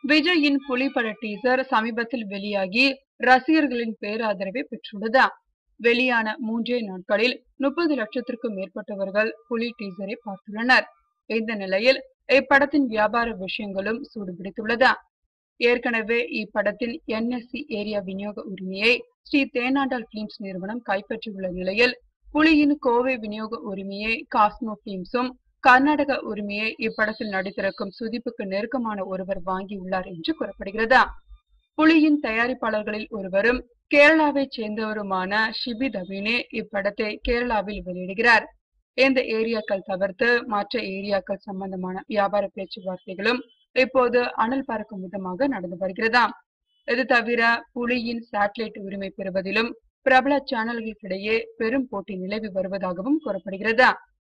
விஜயின் புலிப்பட டீசர் சமீபத்தில் வெளியாகி ரசிகர்களின் பேராதரவை பெற்றுள்ளது வெளியான மூன்றே நாட்களில் முப்பது லட்சத்திற்கும் மேற்பட்டவர்கள் புலி டீசரை பார்த்துள்ளனர் இந்த நிலையில் இப்படத்தின் வியாபார விஷயங்களும் சூடுபிடித்துள்ளது ஏற்கனவே இப்படத்தின் என்எஸ்சி ஏரியா விநியோக உரிமையை ஸ்ரீ தேனாண்டால் பிலிம்ஸ் நிறுவனம் கைப்பற்றியுள்ள நிலையில் புலியின் கோவை விநியோக உரிமையை காஸ்மோ பிலிம்ஸும் கர்நாடக உரிமையை இப்படத்தில் நடித்திருக்கும் சுதீப்புக்கு நெருக்கமான ஒருவர் வாங்கியுள்ளார் என்று கூறப்படுகிறது புலியின் தயாரிப்பாளர்களில் ஒருவரும் கேரளாவைச் சேர்ந்தவருமான ஷிபி தவினே இப்படத்தை கேரளாவில் வெளியிடுகிறார் இந்த ஏரியாக்கள் தவிர்த்து மற்ற ஏரியாக்கள் சம்பந்தமான வியாபார பேச்சுவார்த்தைகளும் இப்போது அனல் பறக்கும் விதமாக நடந்து வருகிறதாம் இது தவிர புலியின் சேட்டலைட் உரிமை பெறுவதிலும் பிரபல சேனல்களுக்கிடையே பெரும் போட்டி நிலவி வருவதாகவும் கூறப்படுகிறது